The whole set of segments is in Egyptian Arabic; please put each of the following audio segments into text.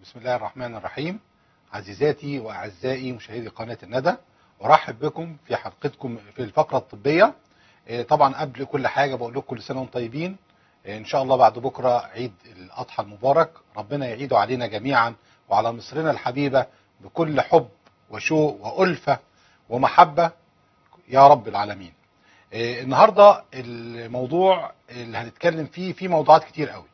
بسم الله الرحمن الرحيم عزيزاتي واعزائي مشاهدي قناه الندى ارحب بكم في حلقتكم في الفقره الطبيه آه، طبعا قبل كل حاجه بقول لكم كل سنه وانتم طيبين آه، ان شاء الله بعد بكره عيد الاضحى المبارك ربنا يعيده علينا جميعا وعلى مصرنا الحبيبه بكل حب وشوق والفه ومحبه يا رب العالمين آه، النهارده الموضوع اللي هنتكلم فيه في موضوعات كتير قوي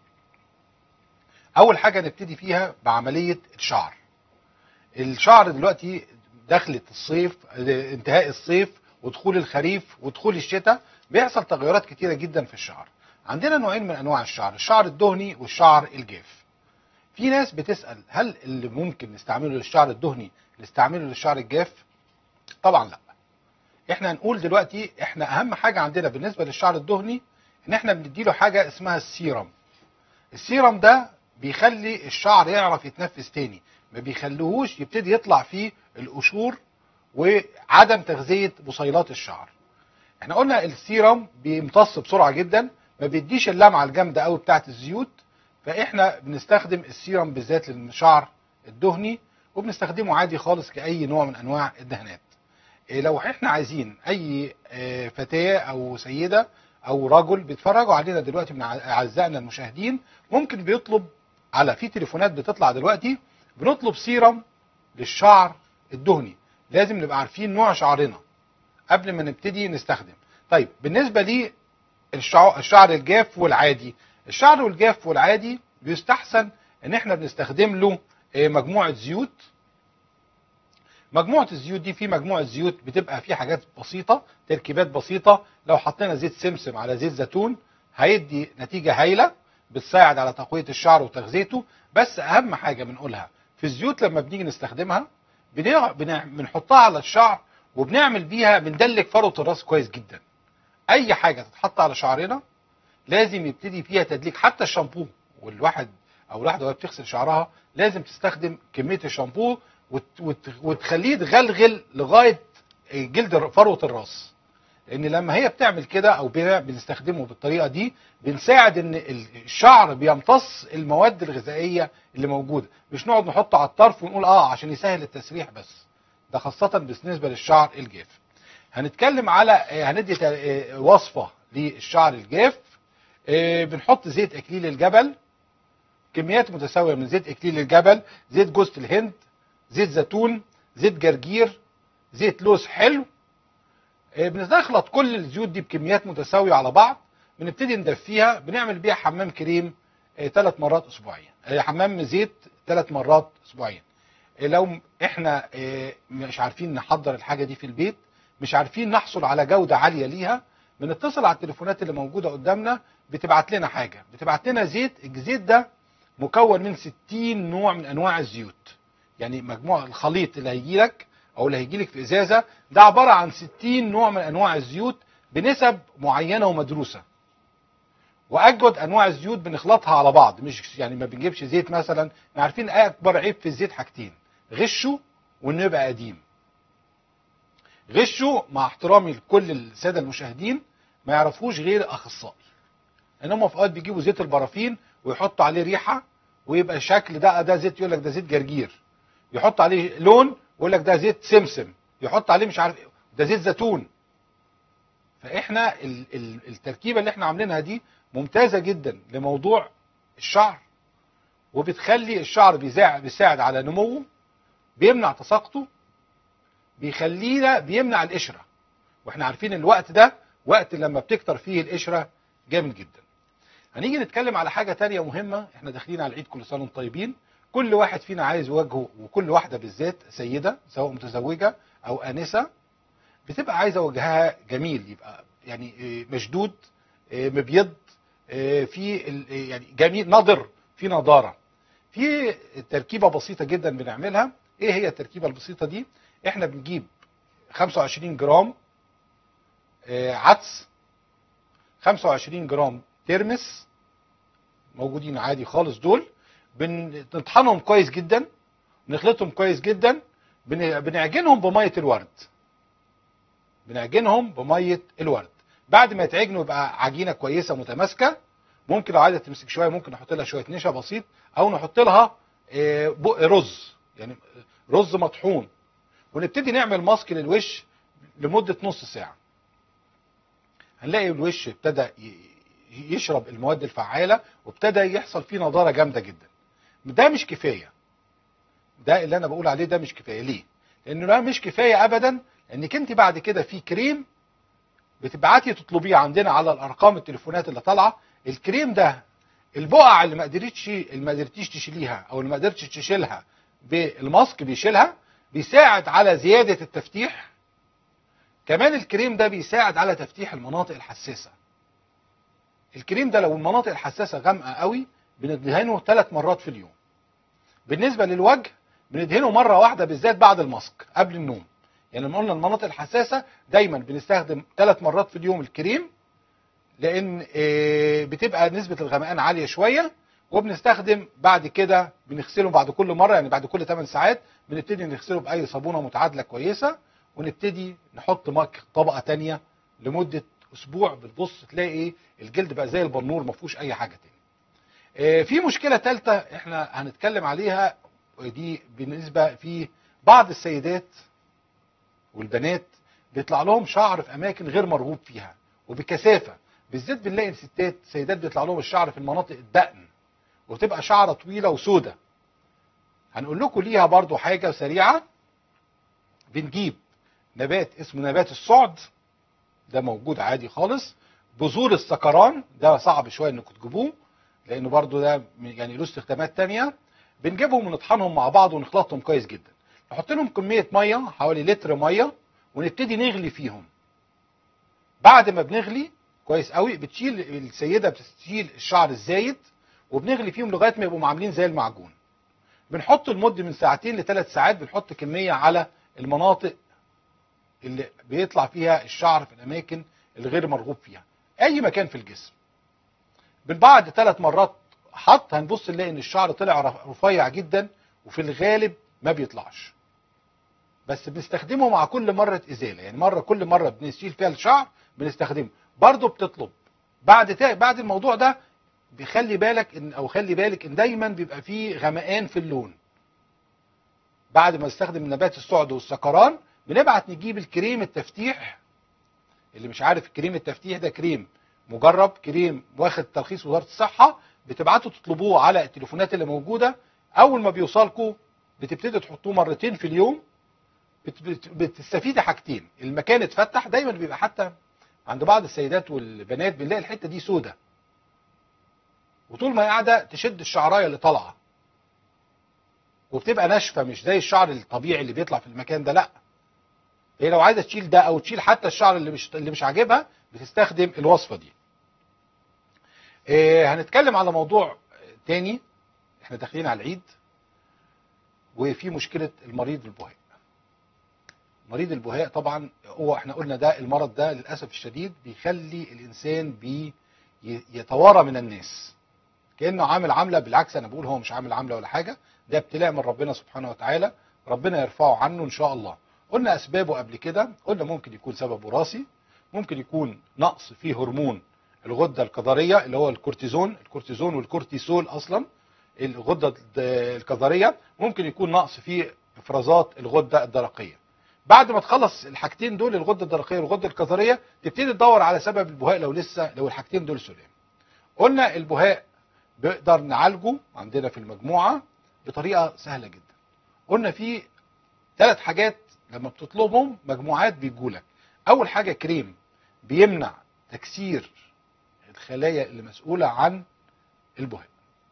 اول حاجه نبتدي فيها بعمليه الشعر الشعر دلوقتي دخلت الصيف انتهاء الصيف ودخول الخريف ودخول الشتاء بيحصل تغيرات كتيره جدا في الشعر عندنا نوعين من انواع الشعر الشعر الدهني والشعر الجاف في ناس بتسال هل اللي ممكن نستعمله للشعر الدهني نستعمله للشعر الجاف طبعا لا احنا هنقول دلوقتي احنا اهم حاجه عندنا بالنسبه للشعر الدهني ان احنا بنديله حاجه اسمها السيرم السيرم ده بيخلي الشعر يعرف يتنفس تاني ما بيخليهوش يبتدي يطلع فيه القشور وعدم تغذية بصيلات الشعر احنا قلنا السيرم بيمتص بسرعة جدا ما بيديش اللمعة الجامدة قوي بتاعة الزيوت فاحنا بنستخدم السيرم بالذات للشعر الدهني وبنستخدمه عادي خالص كأي نوع من انواع الدهانات إيه لو احنا عايزين اي آه، فتاة او سيدة او رجل بيتفرجوا علينا دلوقتي من اعزائنا المشاهدين ممكن بيطلب على في تليفونات بتطلع دلوقتي بنطلب سيرم للشعر الدهني لازم نبقى عارفين نوع شعرنا قبل ما نبتدي نستخدم طيب بالنسبه لي الشعر, الشعر الجاف والعادي الشعر الجاف والعادي بيستحسن ان احنا بنستخدم له آه، مجموعه زيوت مجموعه الزيوت دي في مجموعه زيوت بتبقى في حاجات بسيطه تركيبات بسيطه لو حطينا زيت سمسم على زيت زيتون هيدي نتيجه هايله بتساعد على تقويه الشعر وتغذيته بس اهم حاجه بنقولها في الزيوت لما بنيجي نستخدمها بنع- بنع- بنحطها على الشعر وبنعمل بيها بندلك فروه الراس كويس جدا اي حاجه تتحط على شعرنا لازم يبتدي فيها تدليك حتى الشامبو والواحد او الواحده وهي بتغسل شعرها لازم تستخدم كميه الشامبو وت وت وتخليه يتغلغل لغايه جلد فروه الراس لان لما هي بتعمل كده او بن- بنستخدمه بالطريقه دي بنساعد ان ال- الشعر بيمتص المواد الغذائيه اللي موجوده مش نقعد نحطه على الطرف ونقول اه عشان يسهل التسريح بس ده خاصه بالنسبه للشعر الجاف هنتكلم على آه، هندي تا- آه، وصفه للشعر الجاف آه، بنحط زيت اكليل الجبل كميات متساويه من زيت اكليل الجبل زيت جوز الهند زيت زيتون زيت جرجير زيت لوز حلو آه، بنخلط كل الزيوت دي بكميات متساويه على بعض بنبتدي ندفيها بنعمل بيها حمام كريم ثلاث مرات اسبوعيا آه، حمام زيت ثلاث مرات اسبوعيا آه، لو احنا آه، مش عارفين نحضر الحاجه دي في البيت مش عارفين نحصل على جوده عاليه ليها بنتصل على التليفونات اللي موجوده قدامنا بتبعت لنا حاجه بتبعت لنا زيت الزيت ده مكون من 60 نوع من انواع الزيوت يعني مجموع الخليط اللي هيجي لك او اللي هيجي لك في ازازه ده عباره عن 60 نوع من انواع الزيوت بنسب معينه ومدروسه واجود انواع الزيوت بنخلطها على بعض مش يعني ما بنجيبش زيت مثلا احنا عارفين اكبر عيب في الزيت حاجتين غشه وانه يبقى قديم غشه مع احترامي لكل الساده المشاهدين ما يعرفوش غير اخصائي ان هم في اوقات بيجيبوا زيت البرافين ويحطوا عليه ريحه ويبقى شكل ده ده زيت يقول لك ده زيت جرجير يحط عليه لون ويقول لك ده زيت سمسم يحط عليه مش عارف إيه، ده زيت زيتون فاحنا ال- ال- التركيبه اللي احنا عاملينها دي ممتازه جدا لموضوع الشعر وبتخلي الشعر بيساعد بيساعد على نموه بيمنع تساقطه بيخلينا بيمنع القشره واحنا عارفين الوقت ده وقت لما بتكتر فيه القشره جامد جدا هنيجي نتكلم على حاجه تانية مهمه احنا داخلين على العيد كل سنه وانتم طيبين كل واحد فينا عايز وجهه وكل واحده بالذات سيده سواء متزوجه او انسه بتبقى عايزه وجهها جميل يبقى يعني آه، مشدود آه، مبيض آه، في ال- آه، يعني جميل نضر في نضاره في تركيبه بسيطه جدا بنعملها ايه هي التركيبه البسيطه دي احنا بنجيب 25 جرام آه، عدس 25 جرام ترمس موجودين عادي خالص دول بنطحنهم كويس جدا نخلطهم كويس جدا بن- بنعجنهم بميه الورد بنعجنهم بميه الورد بعد ما يتعجنوا يبقى عجينه كويسه متماسكه ممكن لو عايزه تمسك شويه ممكن نحط لها شويه نشا بسيط او نحط لها آه، بق رز يعني رز مطحون ونبتدي نعمل ماسك للوش لمده نص ساعه هنلاقي الوش ابتدى ي- يشرب المواد الفعاله وابتدى يحصل فيه نضاره جامده جدا ده مش كفايه ده اللي انا بقول عليه ده مش كفايه ليه لانه ده مش كفايه ابدا انك انت بعد كده في كريم بتبعتي تطلبيه عندنا على الارقام التليفونات اللي طالعه الكريم ده البقع اللي ما قدرتش اللي ما قدرتيش تشيليها او اللي ما قدرتش تشيلها بالماسك بيشيلها بيساعد على زياده التفتيح كمان الكريم ده بيساعد على تفتيح المناطق الحساسه الكريم ده لو المناطق الحساسه غامقه قوي بندهنه ثلاث مرات في اليوم بالنسبه للوجه بندهنه مره واحده بالذات بعد الماسك قبل النوم يعني لما قلنا المناطق الحساسه دايما بنستخدم ثلاث مرات في اليوم الكريم لان آه، بتبقى نسبه الغمقان عاليه شويه وبنستخدم بعد كده بنغسله بعد كل مره يعني بعد كل 8 ساعات بنبتدي نغسله باي صابونه متعادله كويسه ونبتدي نحط ماك طبقه تانية لمده اسبوع بتبص تلاقي ايه الجلد بقى زي البنور ما فيهوش اي حاجه تاني آه، في مشكله ثالثه احنا هنتكلم عليها ودي بالنسبه في بعض السيدات والبنات بيطلع لهم شعر في اماكن غير مرغوب فيها وبكثافه بالذات بنلاقي الستات سيدات بيطلع لهم الشعر في المناطق الدقن وتبقى شعره طويله وسودة هنقول لكم ليها برضو حاجه سريعه بنجيب نبات اسمه نبات الصعد ده موجود عادي خالص بذور السكران ده صعب شويه انكم تجيبوه لانه برضو ده يعني له استخدامات تانية بنجيبهم ونطحنهم مع بعض ونخلطهم كويس جدا نحط لهم كميه ميه حوالي لتر ميه ونبتدي نغلي فيهم بعد ما بنغلي كويس قوي بتشيل السيده بتشيل الشعر الزايد وبنغلي فيهم لغايه ما يبقوا عاملين زي المعجون بنحط المده من ساعتين لثلاث ساعات بنحط كميه على المناطق اللي بيطلع فيها الشعر في الاماكن الغير مرغوب فيها اي مكان في الجسم من بعد ثلاث مرات حط هنبص نلاقي ان الشعر طلع رف- رفيع جدا وفي الغالب ما بيطلعش بس بنستخدمه مع كل مرة ازالة يعني مرة كل مرة بنشيل فيها الشعر بنستخدمه برضه بتطلب بعد تا... بعد الموضوع ده بيخلي بالك ان او خلي بالك ان دايما بيبقى فيه غمقان في اللون بعد ما نستخدم نبات السعد والسكران بنبعت نجيب الكريم التفتيح اللي مش عارف الكريم التفتيح ده كريم مجرب كريم واخد ترخيص وزاره الصحه بتبعتوا تطلبوه على التليفونات اللي موجوده اول ما بيوصلكوا بتبتدي تحطوه مرتين في اليوم بت- بت- بتستفيدي حاجتين المكان اتفتح دايما بيبقى حتى عند بعض السيدات والبنات بنلاقي الحته دي سودة وطول ما هي قاعده تشد الشعرايه اللي طالعه وبتبقى ناشفه مش زي الشعر الطبيعي اللي بيطلع في المكان ده لا هي لو عايزه تشيل ده او تشيل حتى الشعر اللي مش اللي مش عاجبها بتستخدم الوصفه دي إيه هنتكلم على موضوع تاني احنا داخلين على العيد وفي مشكله المريض البهاء مريض البهاء طبعا هو احنا قلنا ده المرض ده للاسف الشديد بيخلي الانسان بي ي- يتوارى من الناس كانه عامل عامله بالعكس انا بقول هو مش عامل عامله ولا حاجه ده ابتلاء من ربنا سبحانه وتعالى ربنا يرفعه عنه ان شاء الله قلنا اسبابه قبل كده قلنا ممكن يكون سبب وراثي ممكن يكون نقص في هرمون الغده الكظريه اللي هو الكورتيزون الكورتيزون والكورتيسول اصلا الغده الكظريه ممكن يكون نقص في افرازات الغده الدرقيه بعد ما تخلص الحاجتين دول الغده الدرقيه والغده الكظريه تبتدي تدور على سبب البهاء لو لسه لو الحاجتين دول سلام قلنا البهاء بنقدر نعالجه عندنا في المجموعه بطريقه سهله جدا قلنا في ثلاث حاجات لما بتطلبهم مجموعات بيجولك اول حاجه كريم بيمنع تكسير الخلايا اللي مسؤوله عن البهاء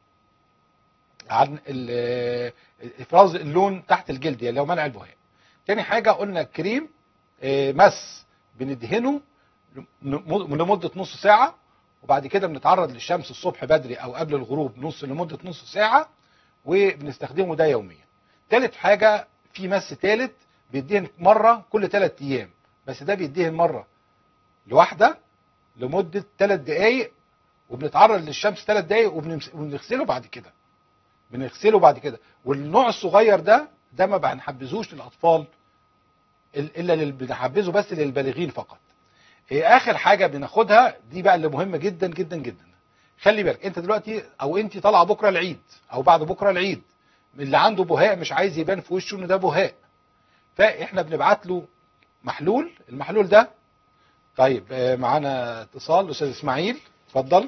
عن ال- افراز اللون تحت الجلد يعني لو منع البهاء تاني حاجه قلنا كريم آه، مس بندهنه لم- لمده نص ساعه وبعد كده بنتعرض للشمس الصبح بدري او قبل الغروب نص لمده نص ساعه وبنستخدمه ده يوميا تالت حاجه في مس تالت بيدهن مره كل ثلاث ايام بس ده بيدهن مره لوحده لمده ثلاث دقائق وبنتعرض للشمس ثلاث دقائق وبنمس- وبنغسله بعد كده بنغسله بعد كده والنوع الصغير ده ده ما بنحبذوش للاطفال ال- الا لل- بنحبذه بس للبالغين فقط إيه اخر حاجه بناخدها دي بقى اللي مهمه جدا جدا جدا خلي بالك انت دلوقتي او انت طالعه بكره العيد او بعد بكره العيد اللي عنده بهاء مش عايز يبان في وشه ان ده بهاء فاحنا بنبعت له محلول المحلول ده طيب آه، معانا اتصال استاذ اسماعيل اتفضل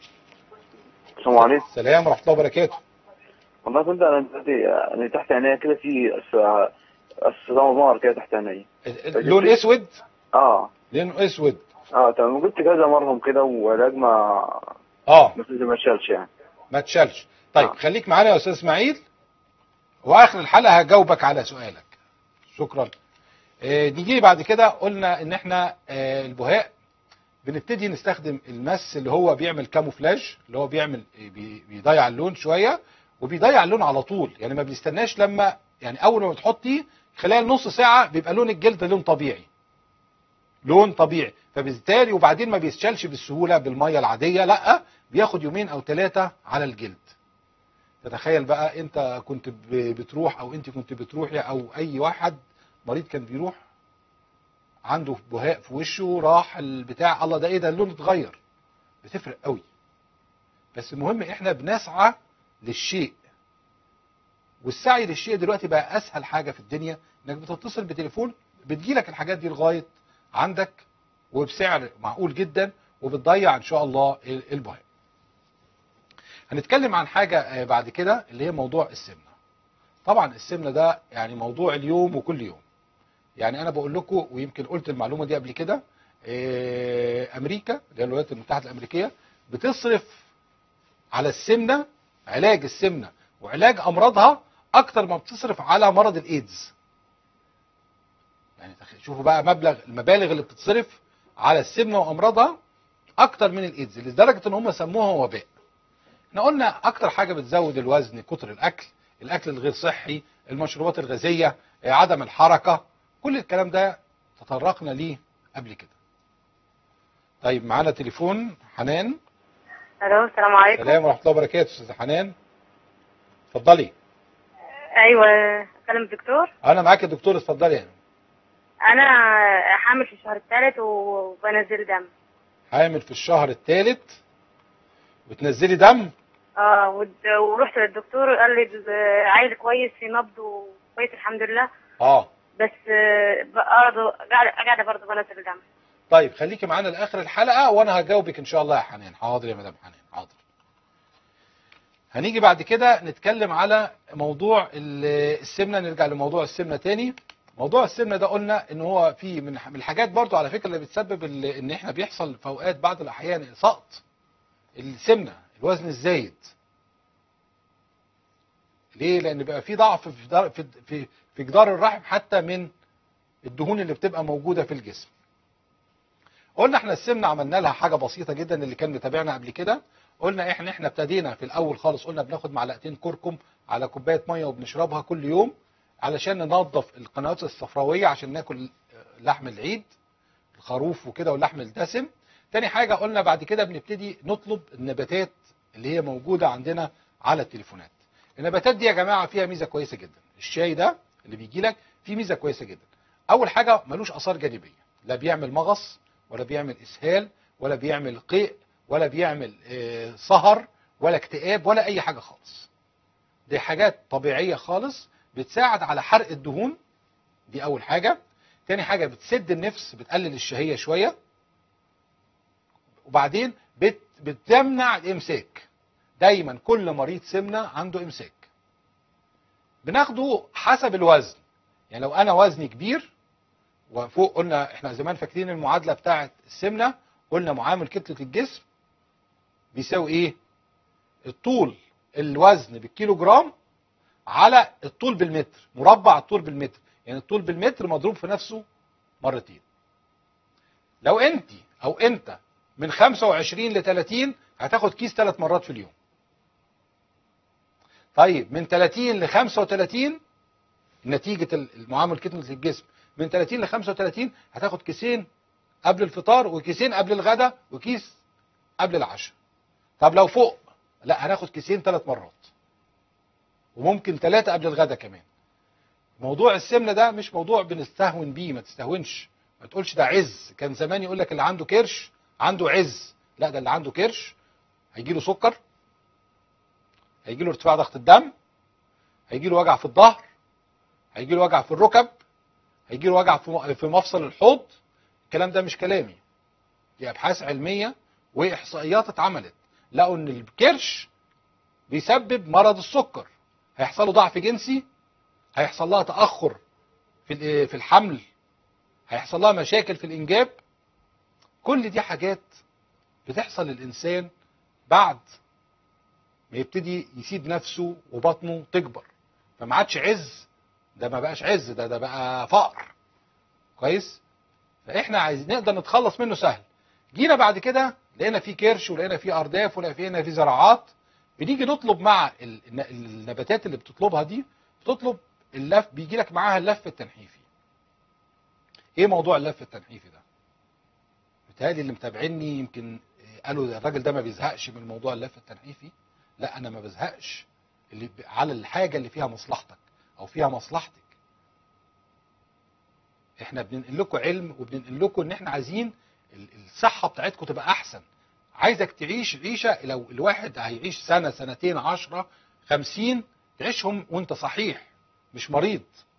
السلام عليكم سلام ورحمه الله وبركاته والله كنت انا دلوقتي انا تحت عينيا كده في أس- اصطدام نار كده تحت عينيا لون اسود اه لون اسود اه تمام جبت كذا مرهم كده وعلاج ما اه ما ما اتشالش يعني ما تشالش طيب آه. خليك معانا يا استاذ اسماعيل واخر الحلقه هجاوبك على سؤالك شكرا آه نيجي بعد كده قلنا ان احنا آه البهاء بنبتدي نستخدم المس اللي هو بيعمل كاموفلاج اللي هو بيعمل آه، بي- بيضيع اللون شويه وبيضيع اللون على طول يعني ما بيستناش لما يعني اول ما بتحطيه خلال نص ساعه بيبقى لون الجلد لون طبيعي لون طبيعي فبالتالي وبعدين ما بيتشالش بالسهوله بالميه العاديه لا بياخد يومين او ثلاثه على الجلد تتخيل بقى انت كنت ب- بتروح او انت كنت بتروحي او اي واحد مريض كان بيروح عنده بهاء في وشه راح البتاع الله ده ايه ده اللون اتغير بتفرق قوي بس المهم احنا بنسعى للشيء والسعي للشيء دلوقتي بقى اسهل حاجه في الدنيا انك بتتصل بتليفون بتجيلك الحاجات دي لغايه عندك وبسعر معقول جدا وبتضيع ان شاء الله ال- البهاء هنتكلم عن حاجه آه، بعد كده اللي هي موضوع السمنه طبعا السمنه ده يعني موضوع اليوم وكل يوم يعني انا بقول لكم ويمكن قلت المعلومه دي قبل كده آه، امريكا اللي هي الولايات المتحده الامريكيه بتصرف على السمنه علاج السمنه وعلاج امراضها اكتر ما بتصرف على مرض الايدز يعني تخ- شوفوا بقى مبلغ المبالغ اللي بتتصرف على السمنه وامراضها اكتر من الايدز لدرجه ان هم سموها وباء احنا قلنا اكتر حاجه بتزود الوزن كتر الاكل الاكل الغير صحي المشروبات الغازيه آه، عدم الحركه كل الكلام ده تطرقنا ليه قبل كده طيب معانا تليفون حنان الو السلام عليكم سلام ورحمه الله وبركاته استاذ حنان اتفضلي ايوه اكلم الدكتور انا معاك يا دكتور اتفضلي يعني. انا حامل في الشهر الثالث وبنزل دم حامل في الشهر الثالث بتنزلي دم اه ود- ورحت للدكتور قال لي ال- عيل كويس في نبض وكويس الحمد لله اه بس آه، برضه قاعده قاعده برضه بنزل دم طيب خليكي معانا لاخر الحلقه وانا هجاوبك ان شاء الله يا حنان حاضر يا مدام حنان حاضر هنيجي بعد كده نتكلم على موضوع ال- السمنه نرجع لموضوع السمنه تاني موضوع السمنه ده قلنا ان هو في من من الحاجات برضو على فكره اللي بتسبب ال- ان احنا بيحصل في اوقات بعض الاحيان سقط السمنه الوزن الزايد ليه لان بقى في ضعف في در- في في, في جدار الرحم حتى من الدهون اللي بتبقى موجوده في الجسم قلنا احنا السمنه عملنا لها حاجه بسيطه جدا اللي كان متابعنا قبل كده قلنا احنا احنا ابتدينا في الاول خالص قلنا بناخد معلقتين كركم على كوبايه ميه وبنشربها كل يوم علشان ننظف القنوات الصفراويه عشان ناكل آه، لحم العيد الخروف وكده واللحم الدسم تاني حاجه قلنا بعد كده بنبتدي نطلب النباتات اللي هي موجوده عندنا على التليفونات النباتات دي يا جماعه فيها ميزه كويسه جدا الشاي ده اللي بيجي لك فيه ميزه كويسه جدا اول حاجه ملوش اثار جانبيه لا بيعمل مغص ولا بيعمل اسهال ولا بيعمل قيء ولا بيعمل آه، سهر ولا اكتئاب ولا اي حاجه خالص دي حاجات طبيعيه خالص بتساعد على حرق الدهون دي اول حاجه تاني حاجه بتسد النفس بتقلل الشهيه شويه وبعدين بت بتمنع الامساك دايما كل مريض سمنه عنده امساك بناخده حسب الوزن يعني لو انا وزني كبير وفوق قلنا احنا زمان فاكرين المعادله بتاعه السمنه قلنا معامل كتله الجسم بيساوي ايه الطول الوزن بالكيلو جرام على الطول بالمتر مربع الطول بالمتر يعني الطول بالمتر مضروب في نفسه مرتين لو انت او انت من 25 ل 30 هتاخد كيس ثلاث مرات في اليوم طيب من 30 ل 35 نتيجة المعامل كتلة الجسم من 30 ل 35 هتاخد كيسين قبل الفطار وكيسين قبل الغداء وكيس قبل العشاء طب لو فوق لا هناخد كيسين ثلاث مرات وممكن ثلاثة قبل الغداء كمان موضوع السمنة ده مش موضوع بنستهون بيه ما تستهونش ما تقولش ده عز كان زمان يقول لك اللي عنده كرش عنده عز لا ده اللي عنده كرش هيجي له سكر هيجي له ارتفاع ضغط الدم هيجي له وجع في الظهر هيجي له وجع في الركب هيجي له وجع في في مفصل الحوض الكلام ده مش كلامي دي ابحاث علميه واحصائيات اتعملت لقوا ان الكرش بيسبب مرض السكر هيحصل له ضعف جنسي هيحصل لها تاخر في ال- في الحمل هيحصل لها مشاكل في الانجاب كل دي حاجات بتحصل للانسان بعد ما يبتدي يسيب نفسه وبطنه تكبر فما عادش عز ده ما بقاش عز ده ده بقى فقر كويس فاحنا عايزين نقدر نتخلص منه سهل جينا بعد كده لقينا فيه كرش ولقينا فيه ارداف ولقينا فيه زراعات بنيجي نطلب مع ال- الن- النباتات اللي بتطلبها دي بتطلب اللف بيجي لك معاها اللف التنحيفي ايه موضوع اللف التنحيفي ده متهيألي اللي متابعيني يمكن قالوا الراجل ده ما بيزهقش من موضوع اللف التنحيفي لا انا ما بزهقش اللي ب- على الحاجه اللي فيها مصلحتك او فيها مصلحتك احنا بننقل لكم علم وبننقل لكم ان احنا عايزين ال- الصحه بتاعتكم تبقى احسن عايزك تعيش عيشه لو الواحد هيعيش سنه سنتين عشرة خمسين تعيشهم وانت صحيح مش مريض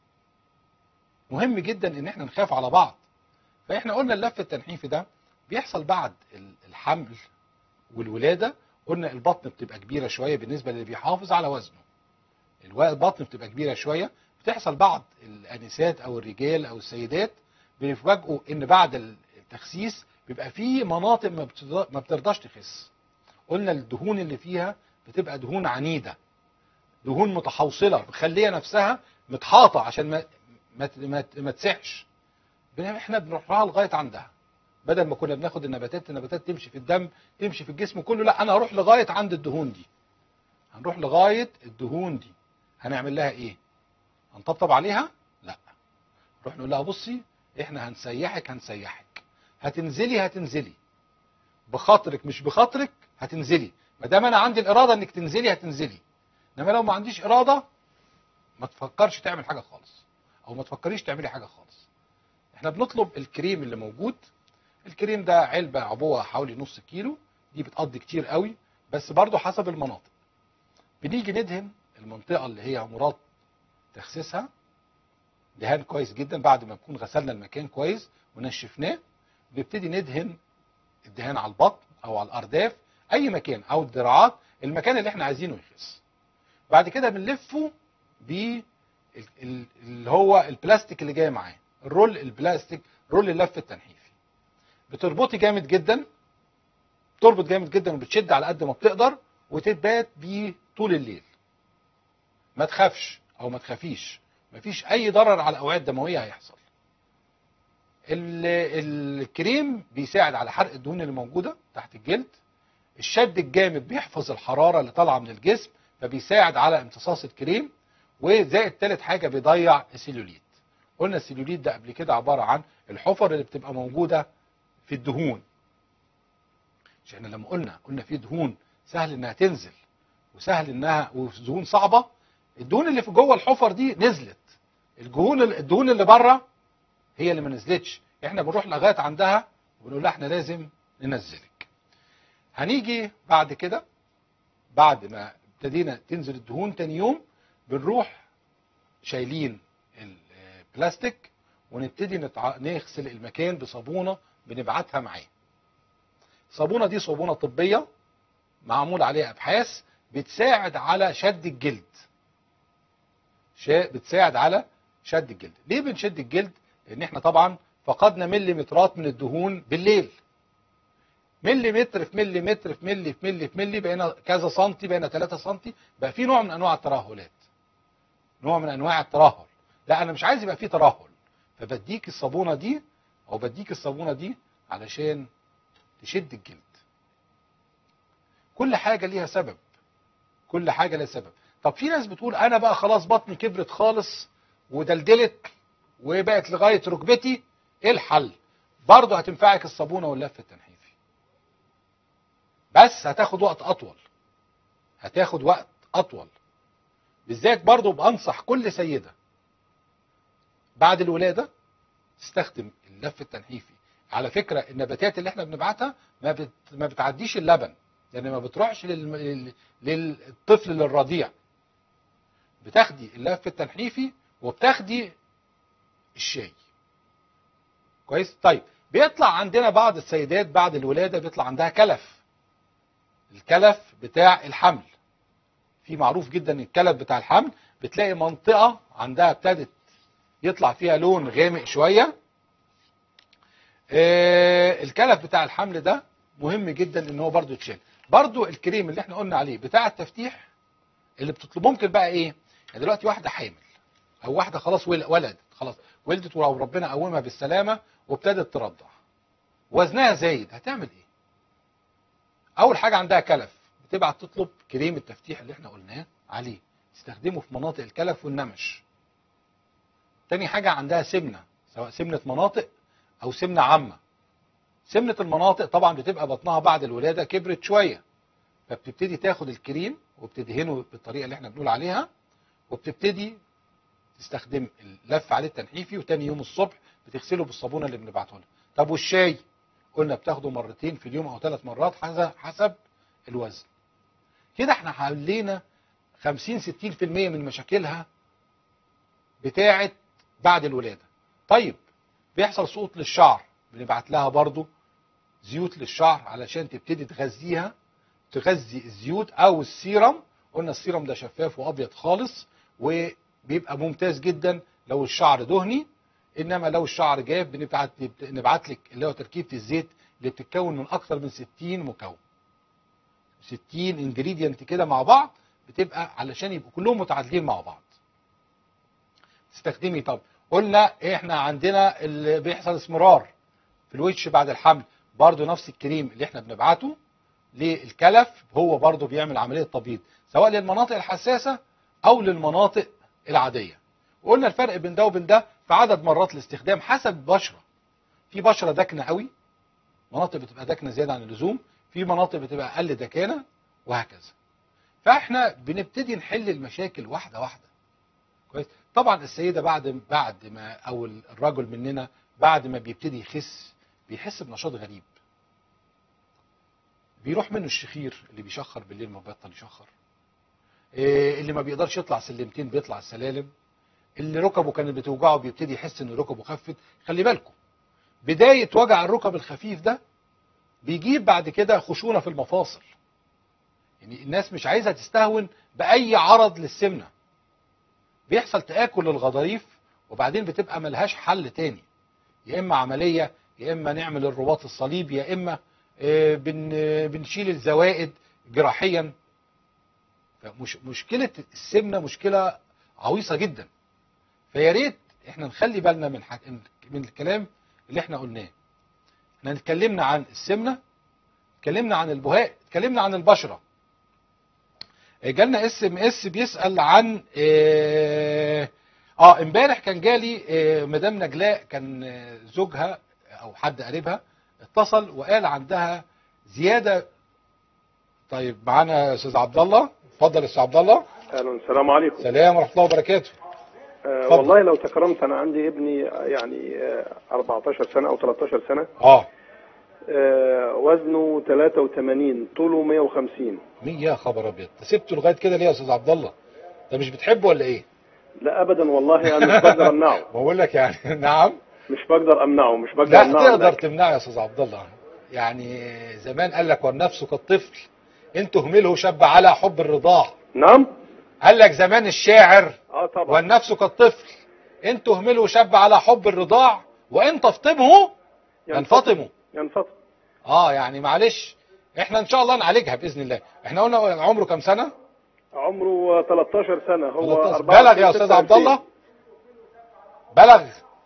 مهم جدا ان احنا نخاف على بعض فاحنا قلنا اللف التنحيفي ده بيحصل بعد ال- الحمل والولاده قلنا البطن بتبقى كبيره شويه بالنسبه للي بيحافظ على وزنه الوا- البطن بتبقى كبيره شويه بتحصل بعض الانسات او الرجال او السيدات بيفاجئوا ان بعد التخسيس بيبقى في مناطق ما بترضى- ما بترضاش تخس قلنا الدهون اللي فيها بتبقى دهون عنيده دهون متحوصله مخليه نفسها متحاطه عشان ما ما ما, ما تسحش بنعمل- احنا بنروح لها لغايه عندها بدل ما كنا بناخد النباتات النباتات تمشي في الدم تمشي في الجسم كله لا انا هروح لغايه عند الدهون دي هنروح لغايه الدهون دي هنعمل لها ايه هنطبطب عليها لا نروح نقول لها بصي احنا هنسيحك هنسيحك هتنزلي هتنزلي بخاطرك مش بخاطرك هتنزلي ما دام انا عندي الاراده انك تنزلي هتنزلي انما لو ما عنديش اراده ما تفكرش تعمل حاجه خالص او ما تفكريش تعملي حاجه خالص احنا بنطلب الكريم اللي موجود الكريم ده علبه عبوه حوالي نص كيلو دي بتقضي كتير قوي بس برضو حسب المناطق بنيجي ندهن المنطقه اللي هي مراد تخسيسها دهان كويس جدا بعد ما نكون غسلنا المكان كويس ونشفناه بنبتدي ندهن الدهان على البطن او على الارداف اي مكان او الدراعات المكان اللي احنا عايزينه يخس بعد كده بنلفه ب اللي هو البلاستيك اللي جاي معاه الرول البلاستيك رول اللف التنحيفي بتربطي جامد جدا بتربط جامد جدا وبتشد على قد ما بتقدر وتتبات بيه طول الليل ما تخافش او ما تخافيش مفيش اي ضرر على الاوعيه الدمويه هيحصل ال- الكريم بيساعد على حرق الدهون اللي موجوده تحت الجلد الشد الجامد بيحفظ الحراره اللي طالعه من الجسم فبيساعد على امتصاص الكريم وزائد ثالث حاجه بيضيع السيلوليت قلنا السيلوليت ده قبل كده عباره عن الحفر اللي بتبقى موجوده في الدهون مش احنا لما قلنا قلنا في دهون سهل انها تنزل وسهل انها ودهون صعبه الدهون اللي في جوه الحفر دي نزلت الدهون الدهون اللي بره هي اللي ما نزلتش احنا بنروح لغايه عندها ونقول لها احنا لازم ننزلك هنيجي بعد كده بعد ما ابتدينا تنزل الدهون تاني يوم بنروح شايلين البلاستيك ونبتدي نتع... نغسل المكان بصابونه بنبعتها معاه الصابونه دي صابونه طبيه معمول عليها ابحاث بتساعد على شد الجلد شا... بتساعد على شد الجلد ليه بنشد الجلد لان احنا طبعا فقدنا مليمترات من الدهون بالليل مليمتر في مليمتر في ملي في ملي في ملي بقينا كذا سنتي بقينا 3 سنتي بقى في نوع من انواع الترهلات نوع من انواع الترهل لا انا مش عايز يبقى في ترهل فبديك الصابونه دي او بديك الصابونه دي علشان تشد الجلد كل حاجه ليها سبب كل حاجه ليها سبب طب في ناس بتقول انا بقى خلاص بطني كبرت خالص ودلدلت وبقت لغايه ركبتي ايه الحل برضه هتنفعك الصابونه واللف التنحيفي بس هتاخد وقت اطول هتاخد وقت اطول بالذات برضه بانصح كل سيده بعد الولاده تستخدم اللف التنحيفي على فكره النباتات اللي احنا بنبعتها ما بت... ما بتعديش اللبن يعني ما بتروحش لل... لل- للطفل للرضيع بتاخدي اللف التنحيفي وبتاخدي الشاي كويس طيب بيطلع عندنا بعض السيدات بعد الولاده بيطلع عندها كلف الكلف بتاع الحمل في معروف جدا ان الكلف بتاع الحمل بتلاقي منطقه عندها ابتدت يطلع فيها لون غامق شويه آه، الكلف بتاع الحمل ده مهم جدا ان هو برضو يتشال برضو الكريم اللي احنا قلنا عليه بتاع التفتيح اللي بتطلب ممكن بقى ايه يعني دلوقتي واحده حامل او واحده خلاص ول- ولدت خلاص ولدت وربنا قومها بالسلامه وابتدت ترضع وزنها زايد هتعمل ايه اول حاجه عندها كلف بتبعت تطلب كريم التفتيح اللي احنا قلناه عليه تستخدمه في مناطق الكلف والنمش تاني حاجه عندها سمنه سواء سمنه مناطق او سمنه عامه سمنه المناطق طبعا بتبقى بطنها بعد الولاده كبرت شويه فبتبتدي تاخد الكريم وبتدهنه بالطريقه اللي احنا بنقول عليها وبتبتدي تستخدم اللف عليه التنحيفي وتاني يوم الصبح بتغسله بالصابونه اللي بنبعته لها طب والشاي قلنا بتاخده مرتين في اليوم او ثلاث مرات حسب حسب الوزن كده احنا حلينا 50 60% من مشاكلها بتاعه بعد الولاده طيب بيحصل سقوط للشعر بنبعت لها برضو زيوت للشعر علشان تبتدي تغذيها تغذي الزيوت او السيرم قلنا السيرم ده شفاف وابيض خالص وبيبقى ممتاز جدا لو الشعر دهني انما لو الشعر جاف بنبعت نبعت لك اللي هو تركيبه الزيت اللي بتتكون من اكثر من 60 مكون 60 انجريدينت كده مع بعض بتبقى علشان يبقوا كلهم متعادلين مع بعض تستخدمي طب قلنا احنا عندنا اللي بيحصل اسمرار في الوش بعد الحمل برضو نفس الكريم اللي احنا بنبعته للكلف هو برضو بيعمل عملية تبييض سواء للمناطق الحساسة او للمناطق العادية وقلنا الفرق بين ده وبين ده في عدد مرات الاستخدام حسب البشرة في بشرة داكنة قوي مناطق بتبقى داكنة زيادة عن اللزوم في مناطق بتبقى اقل دكانة وهكذا فاحنا بنبتدي نحل المشاكل واحدة واحدة كويس طبعا السيدة بعد بعد ما او الرجل مننا بعد ما بيبتدي يخس بيحس بنشاط غريب بيروح منه الشخير اللي بيشخر بالليل ما بيبطل يشخر إيه اللي ما بيقدرش يطلع سلمتين بيطلع السلالم اللي ركبه كانت بتوجعه بيبتدي يحس ان ركبه خفت خلي بالكم بداية وجع الركب الخفيف ده بيجيب بعد كده خشونة في المفاصل يعني الناس مش عايزة تستهون بأي عرض للسمنة بيحصل تآكل للغضاريف وبعدين بتبقى ملهاش حل تاني يا إما عملية يا إما نعمل الرباط الصليب يا إما آه، بن آه، بنشيل الزوائد جراحيا فمش مشكلة السمنة مشكلة عويصة جدا فيا ريت احنا نخلي بالنا من حك... من الكلام اللي احنا قلناه احنا اتكلمنا عن السمنة اتكلمنا عن البهاء اتكلمنا عن البشرة آه، جالنا اس ام اس بيسأل عن اه آه، امبارح كان جالي آه، مدام نجلاء كان آه، زوجها او حد قريبها اتصل وقال عندها زيادة طيب معانا يا استاذ عبد الله اتفضل يا استاذ عبد الله اهلا السلام عليكم سلام ورحمة الله وبركاته آه اتفضل. والله لو تكرمت انا عندي ابني يعني آه 14 سنه او 13 سنه اه آه وزنه 83 طوله 150 مين يا خبر ابيض انت سبته لغايه كده ليه يا استاذ عبد الله انت مش بتحبه ولا ايه لا ابدا والله انا مش بقدر امنعه بقول لك يعني نعم مش بقدر امنعه مش بقدر لا امنعه تقدر لكن- تمنعه يا استاذ عبد الله يعني زمان قال لك والنفس كالطفل ان تهمله شب على حب الرضاع نعم قال لك زمان الشاعر اه طبعا والنفس كالطفل ان تهمله شب على حب الرضاع وان تفطمه ينفطم ينفطم اه يعني معلش احنا ان شاء الله نعالجها باذن الله احنا قلنا عمره كام سنه عمره 13 سنه هو 13. 24 بلغ يا استاذ عبد 26. الله بلغ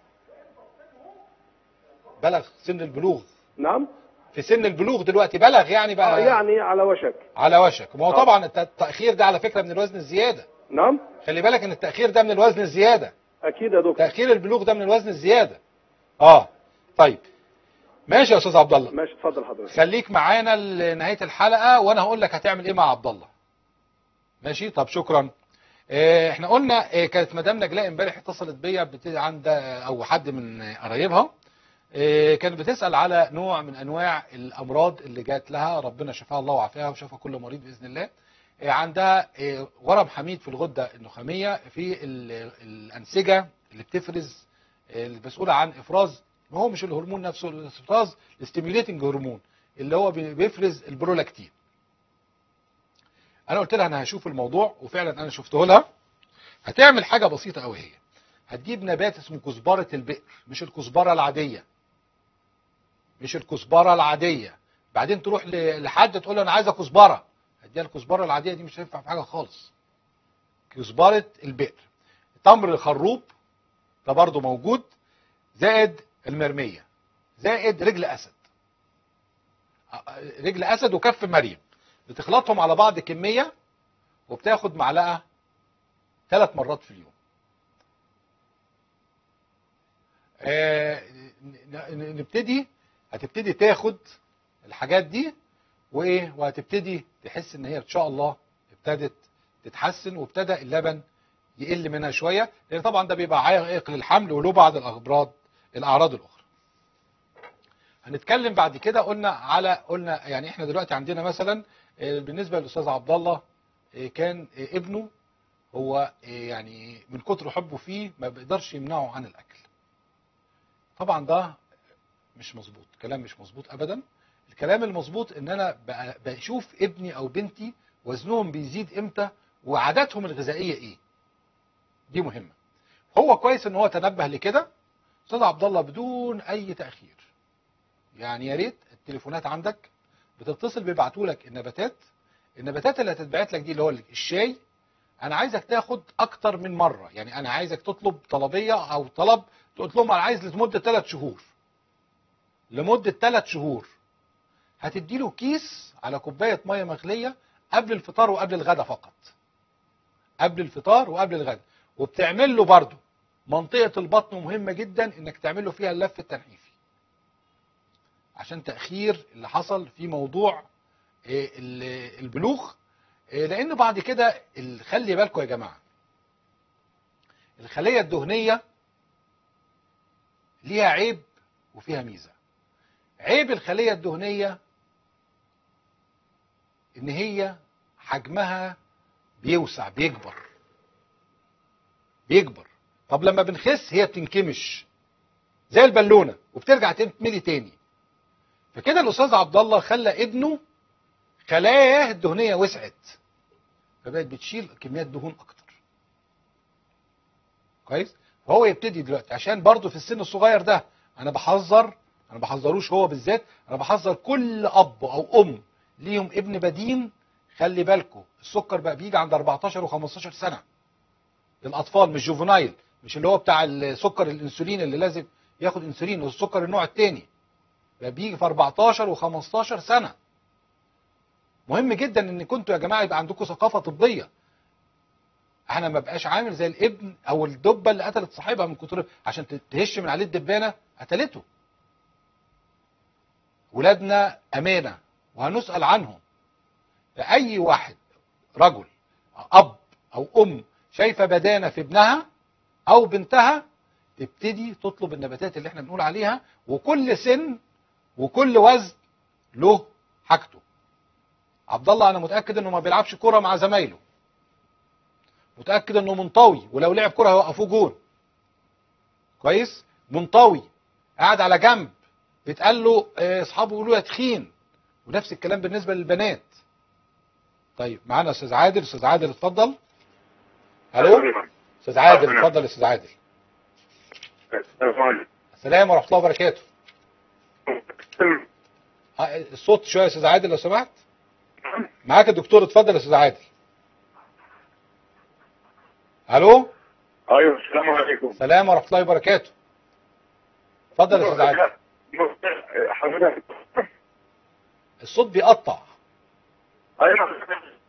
بلغ سن البلوغ نعم في سن البلوغ دلوقتي بلغ يعني آه بقى يعني على وشك على وشك ما هو آه. طبعا الت- التاخير ده على فكره من الوزن الزياده نعم خلي بالك ان التاخير ده من الوزن الزياده اكيد يا دكتور تاخير البلوغ ده من الوزن الزياده اه طيب ماشي يا استاذ عبد الله ماشي اتفضل حضرتك خليك معانا لنهايه الحلقه وانا هقول لك هتعمل ايه مع عبد الله ماشي طب شكرا آه، احنا قلنا آه، كانت مدام نجلاء امبارح اتصلت بيا بت- عند او حد من آه، قرايبها آه، كانت بتسال على نوع من انواع الامراض اللي جات لها ربنا شفاها الله وعافاها وشفى كل مريض باذن الله آه، عندها آه، ورم حميد في الغده النخاميه في ال- الانسجه اللي بتفرز آه، المسؤوله عن افراز ما هو مش الهرمون نفسه الافراز الستيميوليتنج هرمون اللي هو بي- بيفرز البرولاكتين انا قلت لها انا هشوف الموضوع وفعلا انا شفته لها هتعمل حاجه بسيطه قوي هي هتجيب نبات اسمه كزبره البئر مش الكزبره العاديه مش الكزبره العاديه بعدين تروح ل- لحد تقول له انا عايزه كزبره هديها الكزبره العاديه دي مش هينفع في حاجه خالص كزبره البئر تمر الخروب ده برضه موجود زائد المرميه زائد رجل اسد رجل اسد وكف مريم بتخلطهم على بعض كميه وبتاخد معلقه ثلاث مرات في اليوم آه، ن- ن- نبتدي هتبتدي تاخد الحاجات دي وايه وهتبتدي تحس ان هي ان شاء الله ابتدت تتحسن وابتدى اللبن يقل منها شويه لان طبعا ده بيبقى عائق للحمل وله بعض الاغراض الاعراض الاخرى هنتكلم بعد كده قلنا على قلنا يعني احنا دلوقتي عندنا مثلا آه، بالنسبه للاستاذ عبد الله آه، كان آه، ابنه هو آه، يعني من كتر حبه فيه ما بيقدرش يمنعه عن الاكل طبعا ده مش مظبوط كلام مش مظبوط ابدا الكلام المظبوط ان انا بقى- بشوف ابني او بنتي وزنهم بيزيد امتى وعاداتهم الغذائيه ايه دي مهمه هو كويس ان هو تنبه لكده استاذ عبد الله بدون اي تاخير يعني يا ريت التليفونات عندك بتتصل بيبعتوا لك النباتات النباتات اللي هتتبعت لك دي اللي هو الشاي انا عايزك تاخد اكتر من مره يعني انا عايزك تطلب طلبيه او طلب تقول لهم انا عايز لمده ثلاث شهور لمده ثلاث شهور هتدي له كيس على كوبايه ميه مغليه قبل الفطار وقبل الغداء فقط قبل الفطار وقبل الغداء وبتعمل له برضه منطقه البطن مهمه جدا انك تعمل له فيها اللف التنحيفي عشان تاخير اللي حصل في موضوع إيه، ال- البلوغ إيه، لان بعد كده ال- خلي بالكم يا جماعه الخليه الدهنيه ليها عيب وفيها ميزه عيب الخليه الدهنيه ان هي حجمها بيوسع بيكبر بيكبر طب لما بنخس هي بتنكمش زي البالونه وبترجع تملي تاني فكده الاستاذ عبد الله خلى ابنه خلاياه الدهنيه وسعت فبقت بتشيل كميات دهون اكتر كويس فهو يبتدي دلوقتي عشان برضه في السن الصغير ده انا بحذر انا بحذروش هو بالذات انا بحذر كل اب او ام ليهم ابن بدين خلي بالكم السكر بقى بيجي عند 14 و15 سنه للاطفال مش جوفنايل مش اللي هو بتاع السكر الانسولين اللي لازم ياخد انسولين والسكر النوع الثاني بقى بيجي في 14 و15 سنه مهم جدا ان كنتوا يا جماعه يبقى عندكم ثقافه طبيه انا ما بقاش عامل زي الابن او الدبه اللي قتلت صاحبها من كتر عشان تهش من عليه الدبانه قتلته ولادنا امانه وهنسال عنهم فاي واحد رجل اب او ام شايفه بدانه في ابنها او بنتها تبتدي تطلب النباتات اللي احنا بنقول عليها وكل سن وكل وزن له حاجته عبد الله انا متاكد انه ما بيلعبش كوره مع زمايله متاكد انه منطوي ولو لعب كوره هيوقفوه جون كويس منطوي قاعد على جنب بيتقال له آه، اصحابه يقولوا يا تخين ونفس الكلام بالنسبه للبنات طيب معانا استاذ عادل استاذ عادل اتفضل الو استاذ عادل اتفضل يا استاذ عادل السلام ورحمه الله وبركاته آه، الصوت شويه يا استاذ عادل لو سمحت معاك الدكتور اتفضل يا استاذ عادل الو ايوه السلام عليكم السلام ورحمه الله وبركاته اتفضل يا استاذ عادل حضرتك الصوت بيقطع ايوه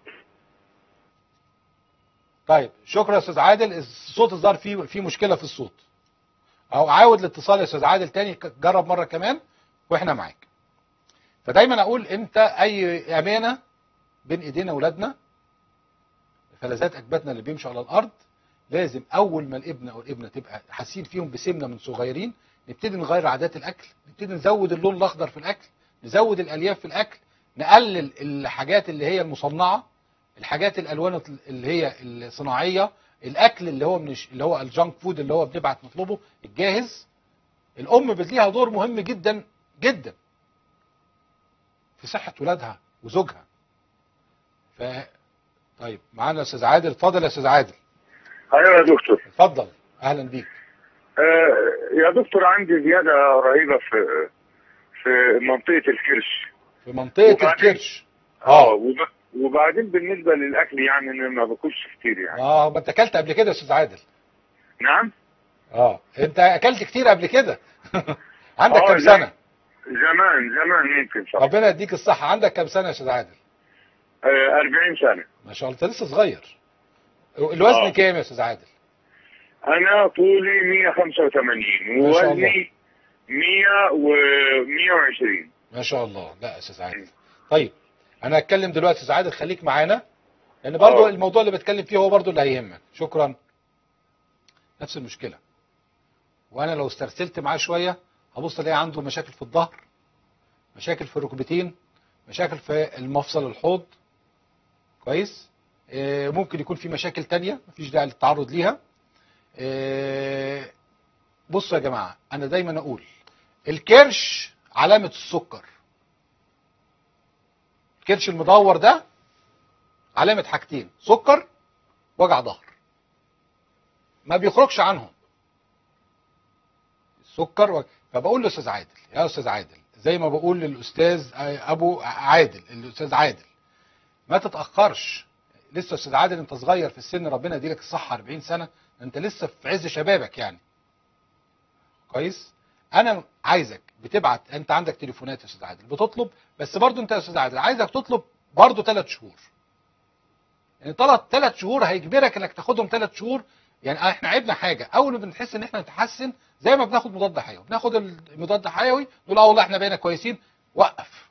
طيب شكرا يا استاذ عادل الصوت الظاهر فيه فيه مشكله في الصوت او عاود الاتصال يا استاذ عادل تاني ك- جرب مره كمان واحنا معاك فدايما اقول امتى اي امانه بين ايدينا اولادنا فلذات اكبادنا اللي بيمشوا على الارض لازم اول ما الابن او الابنه تبقى حاسين فيهم بسمنه من صغيرين نبتدي نغير عادات الاكل نبتدي نزود اللون الاخضر في الاكل نزود الالياف في الاكل نقلل الحاجات اللي هي المصنعه الحاجات الالوان اللي هي الصناعيه الاكل اللي هو من الش- اللي هو الجانك فود اللي هو بنبعت نطلبه الجاهز الام ليها دور مهم جدا جدا في صحه ولادها وزوجها ف طيب معانا يا استاذ عادل اتفضل يا استاذ عادل ايوه يا دكتور اتفضل اهلا بيك آه يا دكتور عندي زياده رهيبه في في منطقه الكرش في منطقه وبعدين- الكرش اه اه وب... وبعدين بالنسبه للاكل يعني انا ما باكلش كتير يعني اه ما انت اكلت قبل كده يا استاذ عادل نعم اه انت اكلت كتير قبل كده عندك آه، كام لا. سنه زمان زمان ممكن صح ربنا يديك الصحه عندك كام سنه يا استاذ عادل آه 40 سنه ما شاء الله انت لسه صغير الوزن آه. كام يا استاذ عادل انا طولي 185 ما شاء الله. ووزني 100 و 120 ما شاء الله لا يا استاذ عادل طيب انا هتكلم دلوقتي يا استاذ عادل خليك معانا لان برضو آه. الموضوع اللي بتكلم فيه هو برضو اللي هيهمك شكرا نفس المشكله وانا لو استرسلت معاه شويه هبص الاقي عنده مشاكل في الظهر مشاكل في الركبتين مشاكل في المفصل الحوض كويس آه، ممكن يكون في مشاكل تانية مفيش داعي للتعرض ليها آه، بصوا يا جماعه انا دايما اقول الكرش علامه السكر الكرش المدور ده علامه حاجتين سكر وجع ظهر ما بيخرجش عنهم السكر و... فبقول لاستاذ عادل يا استاذ عادل زي ما بقول للاستاذ ابو عادل الاستاذ عادل ما تتاخرش لسه استاذ عادل انت صغير في السن ربنا يديلك الصحه 40 سنه انت لسه في عز شبابك يعني كويس انا عايزك بتبعت انت عندك تليفونات يا استاذ عادل بتطلب بس برضو انت يا استاذ عادل عايزك تطلب برضو ثلاث شهور يعني ثلاث ثلاث شهور هيجبرك انك تاخدهم ثلاث شهور يعني احنا عيبنا حاجه اول ما بنحس ان احنا نتحسن زي ما بناخد مضاد حيوي بناخد المضاد حيوي نقول اه والله احنا بقينا كويسين وقف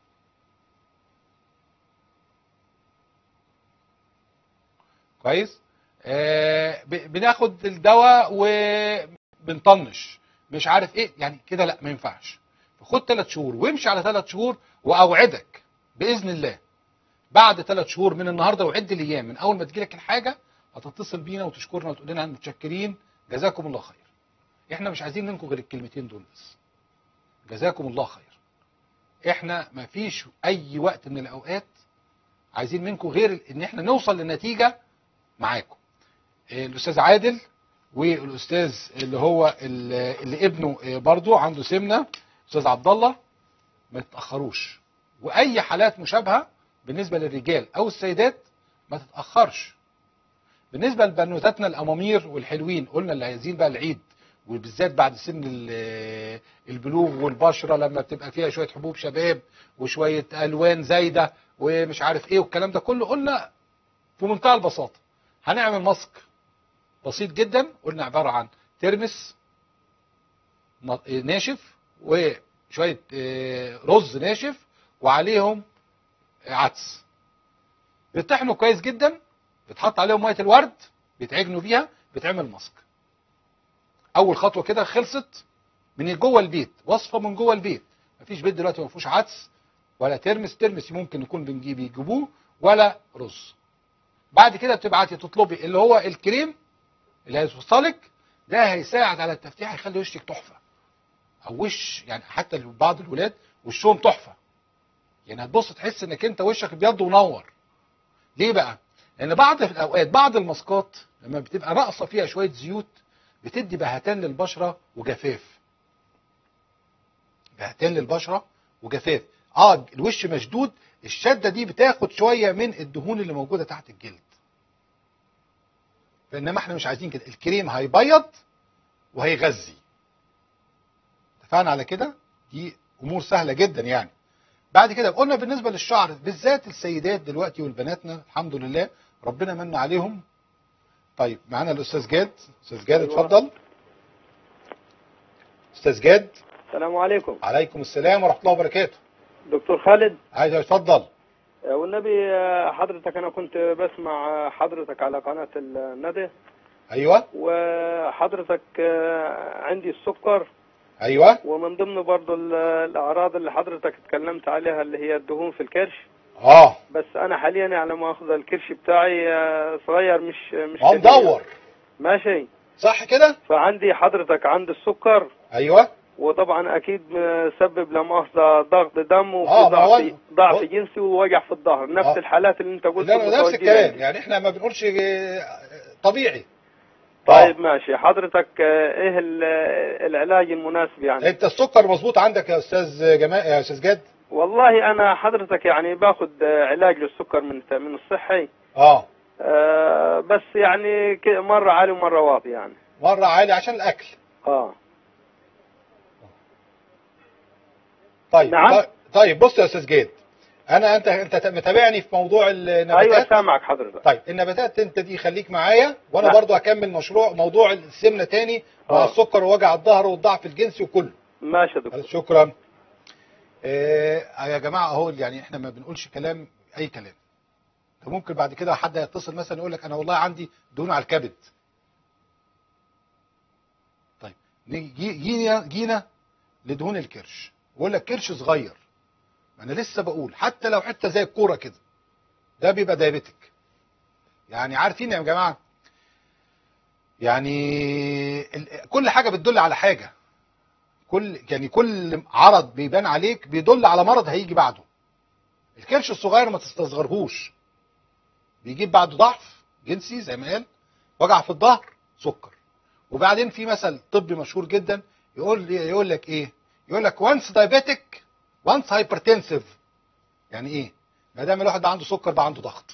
كويس آه ب- بناخد الدواء وبنطنش مش عارف ايه يعني كده لا ما ينفعش خد ثلاث شهور وامشي على ثلاث شهور واوعدك باذن الله بعد ثلاث شهور من النهارده وعد الايام من اول ما تجيلك الحاجه هتتصل بينا وتشكرنا وتقول لنا متشكرين جزاكم الله خير احنا مش عايزين منكم غير الكلمتين دول بس جزاكم الله خير احنا ما فيش اي وقت من الاوقات عايزين منكم غير ان احنا نوصل لنتيجه معاكم آه، الاستاذ عادل والاستاذ اللي هو اللي اللي ابنه آه، برضو عنده سمنه استاذ عبد الله ما تتاخروش واي حالات مشابهه بالنسبه للرجال او السيدات ما تتاخرش بالنسبه لبنوتاتنا الامامير والحلوين قلنا اللي عايزين بقى العيد وبالذات بعد سن ال- البلوغ والبشره لما بتبقى فيها شويه حبوب شباب وشويه الوان زايده ومش عارف ايه والكلام ده كله قلنا في منتهى البساطه هنعمل ماسك بسيط جدا قلنا عباره عن ترمس ن- ناشف وشويه آه، رز ناشف وعليهم عدس بيطحنوا كويس جدا بيتحط عليهم ميه الورد بيتعجنوا بيها بيتعمل ماسك اول خطوه كده خلصت من جوه البيت وصفه من جوه البيت مفيش بيت دلوقتي ما فيهوش عدس ولا ترمس ترمس ممكن يكون بنجيب يجيبوه ولا رز بعد كده بتبعتي تطلبي اللي هو الكريم اللي هيوصلك ده هيساعد على التفتيح هيخلي وشك تحفه او وش يعني حتى بعض الولاد وشهم تحفه يعني هتبص تحس انك انت وشك ابيض ونور ليه بقى لان بعض الاوقات بعض الماسكات لما بتبقى ناقصه فيها شويه زيوت بتدي بهتان للبشره وجفاف بهتان للبشره وجفاف اه الوش مشدود الشده دي بتاخد شويه من الدهون اللي موجوده تحت الجلد فانما احنا مش عايزين كده الكريم هيبيض وهيغذي اتفقنا على كده دي امور سهله جدا يعني بعد كده قلنا بالنسبه للشعر بالذات السيدات دلوقتي والبناتنا الحمد لله ربنا من عليهم طيب معانا الاستاذ جاد استاذ جاد أيوة. اتفضل استاذ جاد السلام عليكم عليكم السلام ورحمه الله وبركاته دكتور خالد عايز اتفضل آه، والنبي آه، حضرتك انا كنت بسمع آه، حضرتك على قناة الندى ايوه وحضرتك آه، عندي السكر ايوه ومن ضمن برضو ال- الاعراض اللي حضرتك اتكلمت عليها اللي هي الدهون في الكرش اه بس انا حاليا يعني مؤاخذة الكرش بتاعي آه، صغير مش مش ما هو كبير. مدور ماشي صح كده فعندي حضرتك عندي السكر ايوه وطبعا اكيد مسبب لا مؤاخذة ضغط دم وفي آه، ما هو- ضعف ضعف هو- جنسي ووجع في الظهر نفس آه. الحالات اللي انت قلت لا نفس متواجدة الكلام عندي. يعني احنا ما بنقولش آه، طبيعي طيب ماشي حضرتك آه، ايه ال- العلاج المناسب يعني انت السكر مظبوط عندك يا استاذ جمال يا استاذ جاد والله انا حضرتك يعني باخد آه، علاج للسكر من من الصحي اه آه، بس يعني ك- مرة عالي ومرة واطي يعني مره عالي عشان الاكل اه طيب نعم. طيب بص يا استاذ جاد انا انت انت متابعني في موضوع النباتات ايوه سامعك حضرتك طيب النباتات انت دي خليك معايا وانا لا. برضو هكمل مشروع موضوع السمنه تاني مع آه. السكر ووجع الظهر والضعف الجنسي وكله ماشي يا دكتور شكرا آه يا جماعه اهو يعني احنا ما بنقولش كلام اي كلام ده ممكن بعد كده حد يتصل مثلا يقول لك انا والله عندي دهون على الكبد طيب نيجي- جينا جينا لدهون الكرش بقول لك كرش صغير ما انا لسه بقول حتى لو حته زي الكوره كده ده بيبقى دايبتك يعني عارفين يا جماعه يعني ال- كل حاجه بتدل على حاجه كل يعني كل عرض بيبان عليك بيدل على مرض هيجي بعده الكرش الصغير ما تستصغرهوش بيجيب بعده ضعف جنسي زي ما قال وجع في الظهر سكر وبعدين في مثل طبي مشهور جدا يقول يقول لك ايه يقول لك وانس دايبيتك وانس هايبرتنسيف يعني ايه ما دام الواحد ده عنده سكر ده عنده ضغط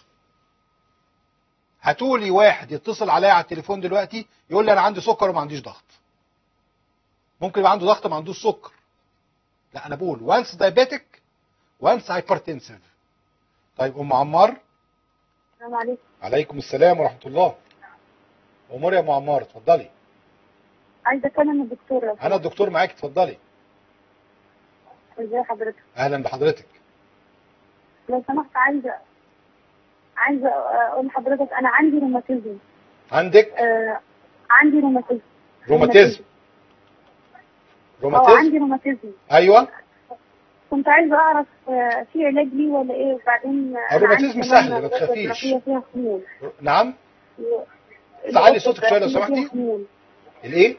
هاتولي واحد يتصل عليا على التليفون دلوقتي يقول لي انا عندي سكر وما عنديش ضغط ممكن يبقى عنده ضغط ما عندوش سكر لا انا بقول وانس دايبيتك وانس هايبرتنسيف طيب ام عمار السلام عليكم عليكم السلام ورحمه الله امور يا ام عمار اتفضلي عايزه اكلم الدكتور لو انا الدكتور معاك اتفضلي ازي حضرتك اهلا بحضرتك لو سمحت عايزه عايزه اقول لحضرتك انا عندي روماتيزم عندك آه عندي روماتيزم روماتيزم اه روماتيزم عندي روماتيزم ايوه كنت عايزه اعرف آه، في علاج ليه ولا ايه وبعدين آه، أنا الروماتيزم عندي كمان سهل، ما غدة تخافيش. درقية فيها خمول نعم و- تعالي صوتك شوية لو الغدة سمحتي. فيها خمول. الايه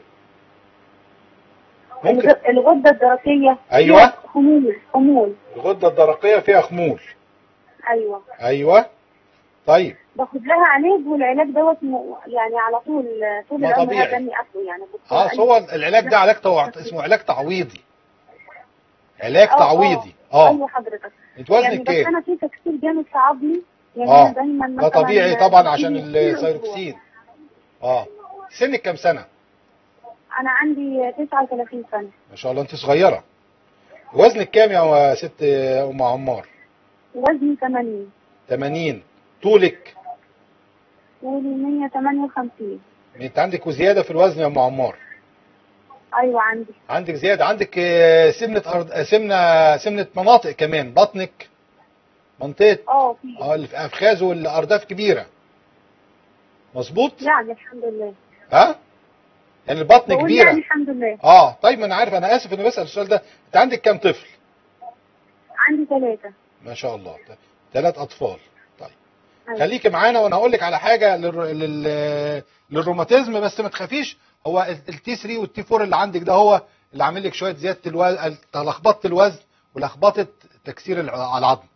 ممكن الغ- الغده الدرقيه أيوة. فيها خمول خمول الغده الدرقيه فيها خمول ايوه ايوه طيب باخد لها علاج والعلاج دوت م- يعني على طول طول ما العمر طبيعي. هذا اني اخده يعني الدكتور اه قال هو لي- العلاج ده علاج توع... اسمه علاج تعويضي علاج آه، تعويضي اه اه ايوه حضرتك انت يعني وزنك بس كام انا في تكسير جامد في عظمي يعني آه، انا دايما ده مثلا طبيعي طبعا بيجي عشان لي كتير الثايروكسين اه سنك كام سنه انا عندي 39 سنه ما شاء الله انت صغيره وزنك كام يا ست ام عمار وزني 80 80 طولك طولي 158 انت عندك وزياده في الوزن يا ام عمار ايوه عندي عندك زياده عندك آه، سمنه أرض... آه، سمنه سمنه مناطق كمان بطنك منطقه اه في اه اللي في افخاذ والارداف كبيره مظبوط يعني الحمد لله ها يعني البطن بقول كبيره يعني الحمد لله اه طيب ما انا عارف انا اسف اني بسال السؤال ده انت عندك كام طفل عندي ثلاثة ما شاء الله ثلاث اطفال طيب أيوة. خليكي معانا وانا هقول لك على حاجه للر... لل... للروماتيزم بس ما تخافيش هو التي 3 والتي 4 اللي عندك ده هو اللي عامل لك شويه زياده الوزن لخبطه الوزن ولخبطه تكسير الع- على العظم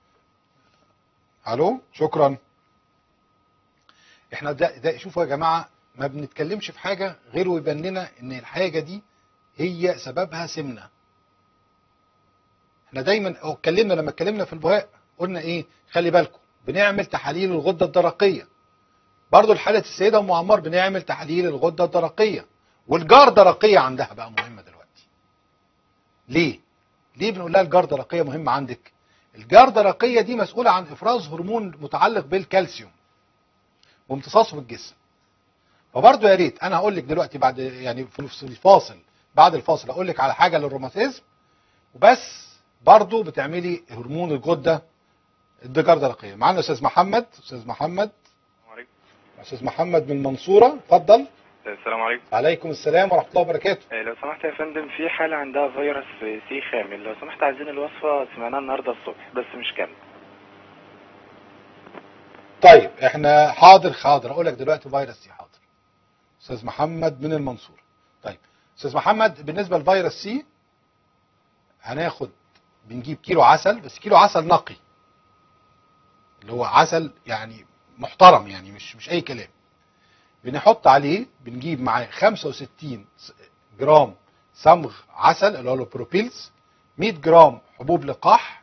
الو شكرا احنا ده, ده شوفوا يا جماعه ما بنتكلمش في حاجه غير ويبان لنا ان الحاجه دي هي سببها سمنه احنا دايما أو اتكلمنا لما اتكلمنا في البهاء قلنا ايه خلي بالكم بنعمل تحاليل الغده الدرقيه برضو الحاله السيده ام عمار بنعمل تحاليل الغده الدرقيه والجار درقيه عندها بقى مهمه دلوقتي ليه ليه بنقول لها الجار درقيه مهمه عندك الجار درقيه دي مسؤوله عن افراز هرمون متعلق بالكالسيوم وامتصاصه في الجسم فبرضه يا ريت انا هقول لك دلوقتي بعد يعني في نفس الفاصل بعد الفاصل اقول لك على حاجه للروماتيزم وبس برضه بتعملي هرمون الغده الدجار درقيه معانا استاذ محمد استاذ محمد السلام عليكم استاذ محمد من المنصوره اتفضل السلام عليكم عليكم السلام ورحمه الله وبركاته آه، لو سمحت يا فندم في حالة عندها فيروس سي خامل لو سمحت عايزين الوصفة سمعناها النهاردة الصبح بس مش كاملة طيب احنا حاضر حاضر اقول لك دلوقتي فيروس سي حاضر استاذ محمد من المنصوره طيب استاذ محمد بالنسبه لفيروس سي هناخد بنجيب كيلو عسل بس كيلو عسل نقي اللي هو عسل يعني محترم يعني مش مش اي كلام بنحط عليه بنجيب معاه 65 جرام صمغ عسل اللي هو البروبيلز 100 جرام حبوب لقاح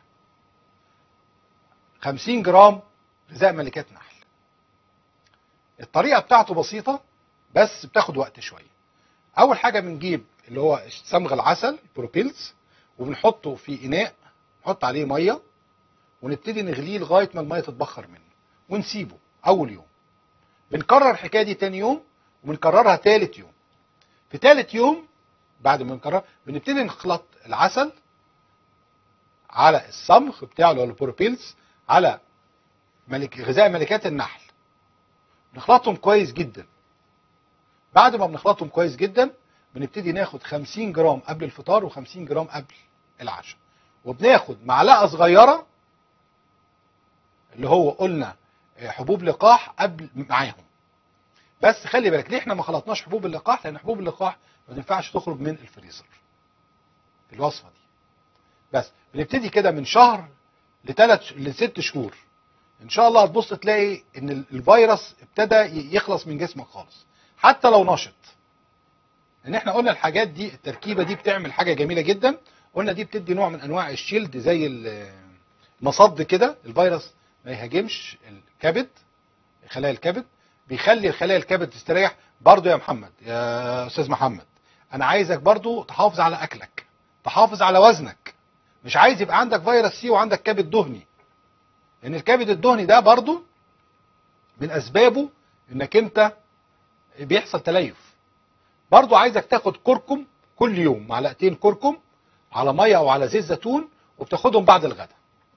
50 جرام غذاء ملكات نحل الطريقه بتاعته بسيطه بس بتاخد وقت شويه اول حاجه بنجيب اللي هو صمغ العسل بروبيلز وبنحطه في اناء نحط عليه ميه ونبتدي نغليه لغايه ما الميه تتبخر منه ونسيبه اول يوم بنكرر الحكايه دي تاني يوم وبنكررها تالت يوم في تالت يوم بعد ما نكرر بنبتدي نخلط العسل على الصمغ بتاعه اللي هو البروبيلز على ملك غذاء ملكات النحل نخلطهم كويس جدا بعد ما بنخلطهم كويس جدا بنبتدي ناخد 50 جرام قبل الفطار و50 جرام قبل العشاء وبناخد معلقه صغيره اللي هو قلنا آه، حبوب لقاح قبل معاهم بس خلي بالك ليه احنا ما خلطناش حبوب اللقاح لان حبوب اللقاح ما تنفعش تخرج من الفريزر في الوصفه دي بس بنبتدي كده من شهر لثلاث لست شهور ان شاء الله هتبص تلاقي ان ال- الفيروس ابتدى ي- يخلص من جسمك خالص حتى لو نشط ان احنا قلنا الحاجات دي التركيبه دي بتعمل حاجه جميله جدا قلنا دي بتدي نوع من انواع الشيلد زي ال- مصد كده الفيروس ما يهاجمش الكبد خلايا الكبد بيخلي الخلايا الكبد تستريح برضو يا محمد يا استاذ محمد انا عايزك برضو تحافظ على اكلك تحافظ على وزنك مش عايز يبقى عندك فيروس سي وعندك كبد دهني لان الكبد الدهني ده برضو من اسبابه انك انت بيحصل تليف برضو عايزك تاخد كركم كل يوم معلقتين كركم على ميه او على زيت زيتون وبتاخدهم بعد الغداء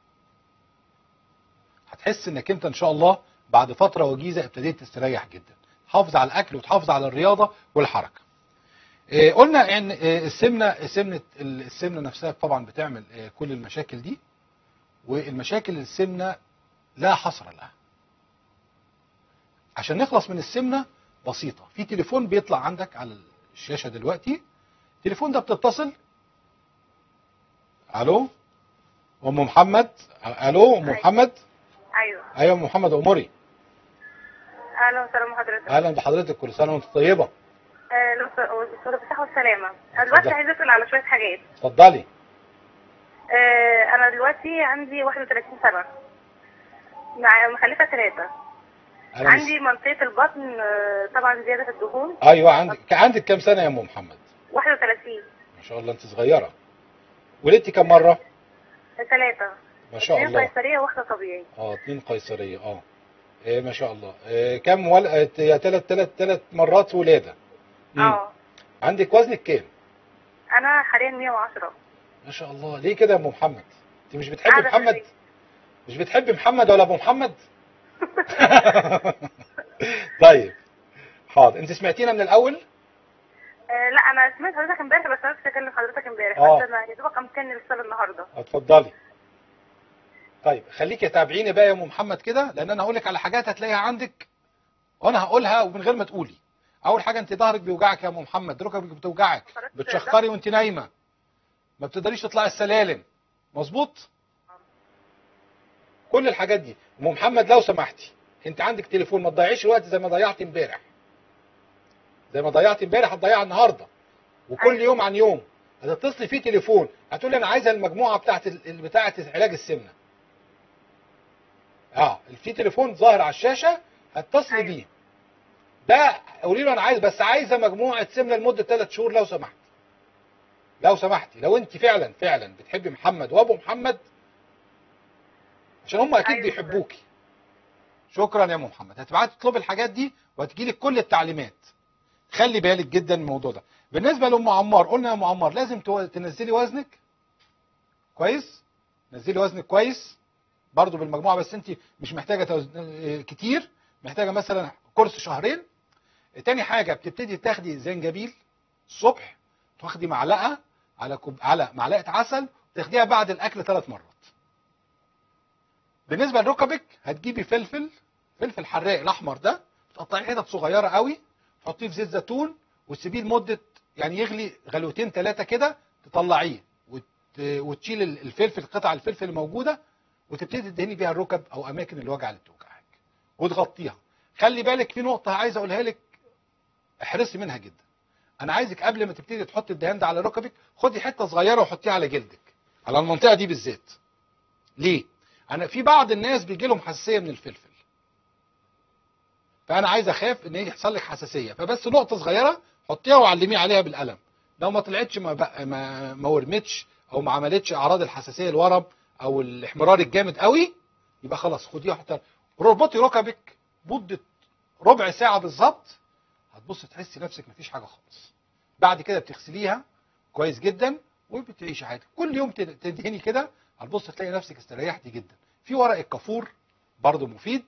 هتحس انك انت ان شاء الله بعد فتره وجيزه ابتديت تستريح جدا تحافظ على الاكل وتحافظ على الرياضه والحركه إيه، قلنا ان إيه، السمنه سمنه السمنه نفسها طبعا بتعمل إيه، كل المشاكل دي والمشاكل السمنه لا حصر لها عشان نخلص من السمنه بسيطه في تليفون بيطلع عندك على الشاشه دلوقتي التليفون ده بتتصل الو ام محمد الو ام محمد ايوه ايوه ام محمد اموري اهلا وسهلا حضرتك اهلا بحضرتك كل سنه وانت طيبه آه، لو س- دكتورة بالصحة والسلامة أنا دلوقتي عايزة أسأل على شوية حاجات اتفضلي آه، أنا دلوقتي عندي 31 سنة مع مخلفة ثلاثة أنا عندي منطقة البطن آه، طبعا زيادة في الدهون ايوه عندك عندك كام سنه يا ام محمد 31 ما شاء الله انت صغيره ولدتي كام مره ثلاثة ما شاء اثنين الله قيصرية وواحدة طبيعي اه اتنين قيصريه اه إيه ما شاء الله إيه كام ول... آه، يا ثلاث ثلاث ثلاث مرات ولاده مم. اه عندك وزنك كام أنا حاليا 110 ما شاء الله ليه كده يا ام محمد انت مش بتحبي قاعدة في محمد البيت. مش بتحبي محمد ولا ابو محمد طيب حاضر انت سمعتينا من الاول آه، لا أنا سمعت حضرتك امبارح بس أنا مش أكلم حضرتك امبارح آه. بس أنا يا دوبك أمكن الرسالة النهاردة اتفضلي طيب خليكي تابعيني بقى يا ام محمد كده لان انا هقول لك على حاجات هتلاقيها عندك وانا هقولها ومن غير ما تقولي اول حاجه انت ظهرك بيوجعك يا ام محمد ركبك بتوجعك بتشخري وانت نايمه ما بتقدريش تطلعي السلالم مظبوط كل الحاجات دي ام محمد لو سمحتي انت عندك تليفون ما تضيعيش الوقت زي ما ضيعتي امبارح زي ما ضيعتي امبارح هتضيعي النهارده وكل أيوة. يوم عن يوم هتتصلي فيه تليفون هتقولي انا عايزه المجموعه بتاعت ال- بتاعت علاج السمنه اه في تليفون ظاهر على الشاشه هتصلي أيوة. بيه ده قولي له انا عايز بس عايزه مجموعه سمنه لمده ثلاث شهور لو سمحت لو سمحتي لو انت فعلا فعلا بتحبي محمد وابو محمد عشان هم اكيد أيوة. بيحبوكي شكرا يا ام محمد هتبعتي تطلبي الحاجات دي وهتجيلك كل التعليمات خلي بالك جدا من الموضوع ده بالنسبه لام عمار قلنا يا ام عمار لازم تو- تنزلي وزنك كويس نزلي وزنك كويس برضو بالمجموعه بس انت مش محتاجه توز... اه، كتير محتاجه مثلا كورس شهرين تاني حاجه بتبتدي تاخدي زنجبيل الصبح تاخدي معلقه على كوب... على معلقه عسل تاخديها بعد الاكل ثلاث مرات بالنسبه لركبك هتجيبي فلفل فلفل حراق الاحمر ده تقطعيه حتت صغيره قوي تحطيه في زيت زيتون وتسيبيه لمده يعني يغلي غلوتين ثلاثه كده تطلعيه وت... وتشيل الفلفل قطع الفلفل الموجوده وتبتدي تدهني بيها الركب او اماكن الوجع اللي بتوجعك وتغطيها خلي بالك في نقطه عايز اقولها لك احرصي منها جدا انا عايزك قبل ما تبتدي تحط الدهان ده على ركبك خدي حته صغيره وحطيها على جلدك على المنطقه دي بالذات ليه انا في بعض الناس بيجي لهم حساسيه من الفلفل فانا عايز اخاف ان يحصل لك حساسيه فبس نقطه صغيره حطيها وعلميه عليها بالقلم لو ما طلعتش ما بق... ما, ما ورمتش او ما عملتش اعراض الحساسيه الورم او الاحمرار الجامد قوي يبقى خلاص خديها وحطيها ربطي ركبك مده ربع ساعه بالظبط هتبص تحسي نفسك مفيش حاجه خالص بعد كده بتغسليها كويس جدا وبتعيشي حياتك كل يوم تد- تدهني كده هتبص تلاقي نفسك استريحتي جدا في ورق الكافور برضه مفيد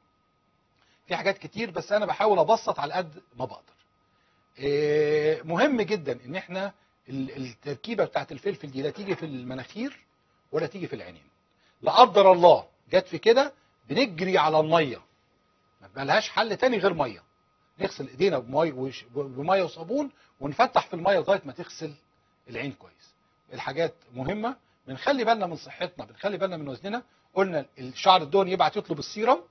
في حاجات كتير بس انا بحاول ابسط على قد ما بقدر إيه، مهم جدا ان احنا ال- التركيبه بتاعت الفلفل دي لا تيجي في المناخير ولا تيجي في العينين لا قدر الله جت في كده بنجري على الميه ما لهاش حل تاني غير ميه نغسل ايدينا بميه وش- بميه وصابون ونفتح في الميه لغايه ما تغسل العين كويس الحاجات مهمه بنخلي بالنا من صحتنا بنخلي بالنا من وزننا قلنا الشعر الدهني يبعت يطلب السيرم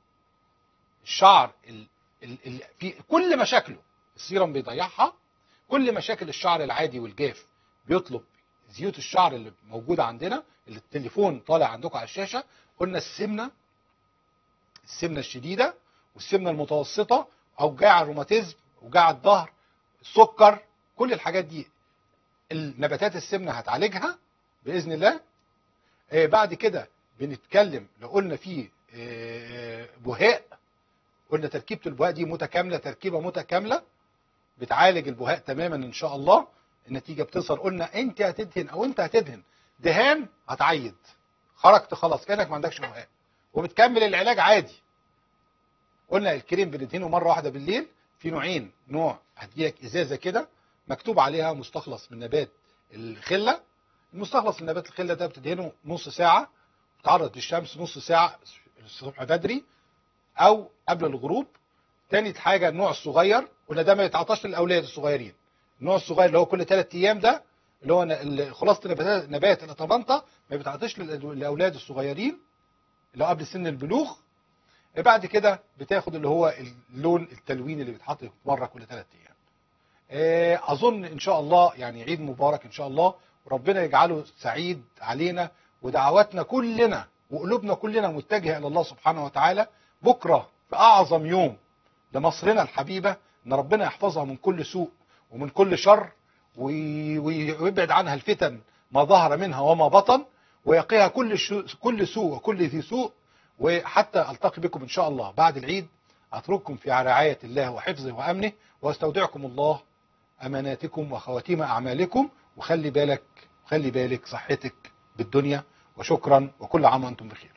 الشعر ال... ال... ال... في كل مشاكله السيرم بيضيعها كل مشاكل الشعر العادي والجاف بيطلب زيوت الشعر اللي موجوده عندنا اللي التليفون طالع عندكم على الشاشه قلنا السمنه السمنه الشديده والسمنه المتوسطه اوجاع الروماتيزم اوجاع الظهر السكر كل الحاجات دي النباتات السمنه هتعالجها باذن الله آه بعد كده بنتكلم لو قلنا في آه بهاء قلنا تركيبه البهاء دي متكامله تركيبه متكامله بتعالج البهاء تماما ان شاء الله النتيجه بتظهر قلنا انت هتدهن او انت هتدهن دهان هتعيد خرجت خلاص كانك ما عندكش بهاء وبتكمل العلاج عادي قلنا الكريم بندهنه مره واحده بالليل في نوعين نوع هديك ازازه كده مكتوب عليها مستخلص من نبات الخله المستخلص من نبات الخله ده بتدهنه نص ساعه بتعرض للشمس نص ساعه الصبح بدري او قبل الغروب تاني حاجه النوع الصغير قلنا ده ما يتعطاش للاولاد الصغيرين النوع الصغير اللي هو كل ثلاث ايام ده اللي هو ن- خلاصه نبات نبات الاتلانتا ما بيتعطيش للأد- للاولاد الصغيرين اللي هو قبل سن البلوغ بعد كده بتاخد اللي هو اللون التلوين اللي بيتحط مره كل ثلاث ايام آه، اظن ان شاء الله يعني عيد مبارك ان شاء الله وربنا يجعله سعيد علينا ودعواتنا كلنا وقلوبنا كلنا متجهه الى الله سبحانه وتعالى بكره في اعظم يوم لمصرنا الحبيبه ان ربنا يحفظها من كل سوء ومن كل شر وي- وي- ويبعد عنها الفتن ما ظهر منها وما بطن ويقيها كل شو- كل سوء وكل ذي سوء وحتى التقي بكم ان شاء الله بعد العيد اترككم في رعايه الله وحفظه وامنه واستودعكم الله اماناتكم وخواتيم اعمالكم وخلي بالك خلي بالك صحتك بالدنيا وشكرا وكل عام وانتم بخير